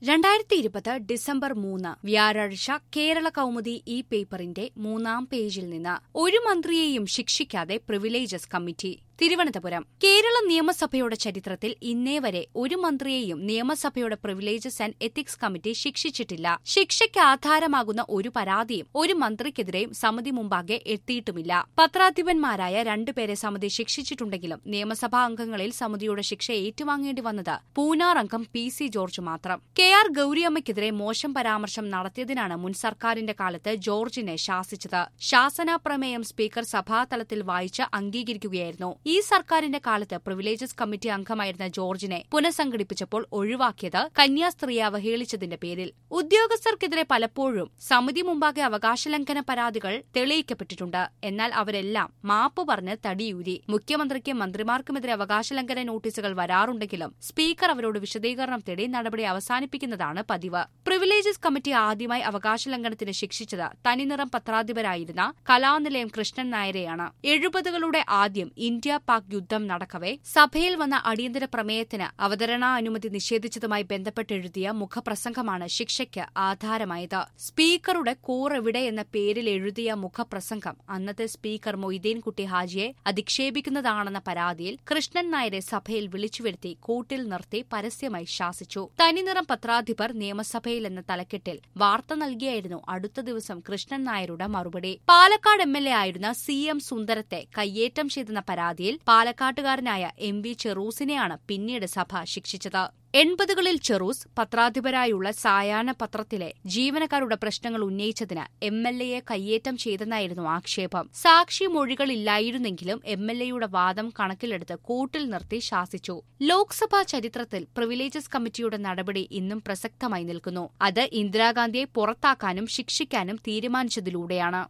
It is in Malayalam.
രണ്ടായിരത്തി ഇരുപത് ഡിസംബർ മൂന്ന് വ്യാഴാഴ്ച കേരള കൗമുദി ഈ പേപ്പറിന്റെ മൂന്നാം പേജിൽ നിന്ന് ഒരു മന്ത്രിയെയും ശിക്ഷിക്കാതെ പ്രിവിലേജസ് കമ്മിറ്റി തിരുവനന്തപുരം കേരള നിയമസഭയുടെ ചരിത്രത്തിൽ ഇന്നേ വരെ ഒരു മന്ത്രിയെയും നിയമസഭയുടെ പ്രിവിലേജസ് ആൻഡ് എത്തിക്സ് കമ്മിറ്റി ശിക്ഷിച്ചിട്ടില്ല ശിക്ഷയ്ക്ക് ആധാരമാകുന്ന ഒരു പരാതിയും ഒരു മന്ത്രിക്കെതിരെയും സമിതി മുമ്പാകെ എത്തിയിട്ടുമില്ല പത്രാധിപന്മാരായ രണ്ടുപേരെ സമിതി ശിക്ഷിച്ചിട്ടുണ്ടെങ്കിലും നിയമസഭാ അംഗങ്ങളിൽ സമിതിയുടെ ശിക്ഷ ഏറ്റുവാങ്ങേണ്ടി വന്നത് പൂനാർ അംഗം പി സി ജോർജ് മാത്രം കെ ആർ ഗൌരിയമ്മയ്ക്കെതിരെ മോശം പരാമർശം നടത്തിയതിനാണ് മുൻ സർക്കാരിന്റെ കാലത്ത് ജോർജിനെ ശാസിച്ചത് ശാസനാപ്രമേയം സ്പീക്കർ സഭാതലത്തിൽ വായിച്ച് അംഗീകരിക്കുകയായിരുന്നു ഈ സർക്കാരിന്റെ കാലത്ത് പ്രിവിലേജസ് കമ്മിറ്റി അംഗമായിരുന്ന ജോർജിനെ പുനഃസംഘടിപ്പിച്ചപ്പോൾ ഒഴിവാക്കിയത് കന്യാസ്ത്രീയെ അവഹേളിച്ചതിന്റെ പേരിൽ ഉദ്യോഗസ്ഥർക്കെതിരെ പലപ്പോഴും സമിതി മുമ്പാകെ അവകാശലംഘന പരാതികൾ തെളിയിക്കപ്പെട്ടിട്ടുണ്ട് എന്നാൽ അവരെല്ലാം മാപ്പ് പറഞ്ഞ് തടിയൂരി മുഖ്യമന്ത്രിക്കും മന്ത്രിമാർക്കുമെതിരെ അവകാശലംഘന നോട്ടീസുകൾ വരാറുണ്ടെങ്കിലും സ്പീക്കർ അവരോട് വിശദീകരണം തേടി നടപടി അവസാനിപ്പിക്കുന്നതാണ് പതിവ് പ്രിവിലേജസ് കമ്മിറ്റി ആദ്യമായി അവകാശലംഘനത്തിന് ശിക്ഷിച്ചത് തനിനിറം പത്രാധിപരായിരുന്ന കലാനിലയം കൃഷ്ണൻ നായരെയാണ് എഴുപതുകളുടെ ആദ്യം ഇന്ത്യ പാക് യുദ്ധം നടക്കവെ സഭയിൽ വന്ന അടിയന്തര പ്രമേയത്തിന് അവതരണാനുമതി നിഷേധിച്ചതുമായി ബന്ധപ്പെട്ടെഴുതിയ മുഖപ്രസംഗമാണ് ശിക്ഷയ്ക്ക് ആധാരമായത് സ്പീക്കറുടെ കൂർ എവിടെ എന്ന പേരിൽ എഴുതിയ മുഖപ്രസംഗം അന്നത്തെ സ്പീക്കർ മൊയ്തീൻകുട്ടി ഹാജിയെ അധിക്ഷേപിക്കുന്നതാണെന്ന പരാതിയിൽ കൃഷ്ണൻ നായരെ സഭയിൽ വിളിച്ചുവരുത്തി കൂട്ടിൽ നിർത്തി പരസ്യമായി ശാസിച്ചു തനിനിറം പത്രാധിപർ നിയമസഭയിൽ എന്ന തലക്കെട്ടിൽ വാർത്ത നൽകിയായിരുന്നു അടുത്ത ദിവസം കൃഷ്ണൻ നായരുടെ മറുപടി പാലക്കാട് എം എൽ എ ആയിരുന്ന സി എം സുന്ദരത്തെ കയ്യേറ്റം ചെയ്തെന്ന പരാതിയിൽ പാലക്കാട്ടുകാരനായ എം വി ചെറൂസിനെയാണ് പിന്നീട് സഭ ശിക്ഷിച്ചത് എൺപതുകളിൽ ചെറൂസ് പത്രാധിപരായുള്ള സായാഹ്ന പത്രത്തിലെ ജീവനക്കാരുടെ പ്രശ്നങ്ങൾ ഉന്നയിച്ചതിന് എം എൽ എയെ കയ്യേറ്റം ചെയ്തെന്നായിരുന്നു ആക്ഷേപം സാക്ഷി മൊഴികളില്ലായിരുന്നെങ്കിലും എം എൽ എയുടെ വാദം കണക്കിലെടുത്ത് കൂട്ടിൽ നിർത്തി ശാസിച്ചു ലോക്സഭാ ചരിത്രത്തിൽ പ്രിവിലേജസ് കമ്മിറ്റിയുടെ നടപടി ഇന്നും പ്രസക്തമായി നിൽക്കുന്നു അത് ഇന്ദിരാഗാന്ധിയെ പുറത്താക്കാനും ശിക്ഷിക്കാനും തീരുമാനിച്ചതിലൂടെയാണ്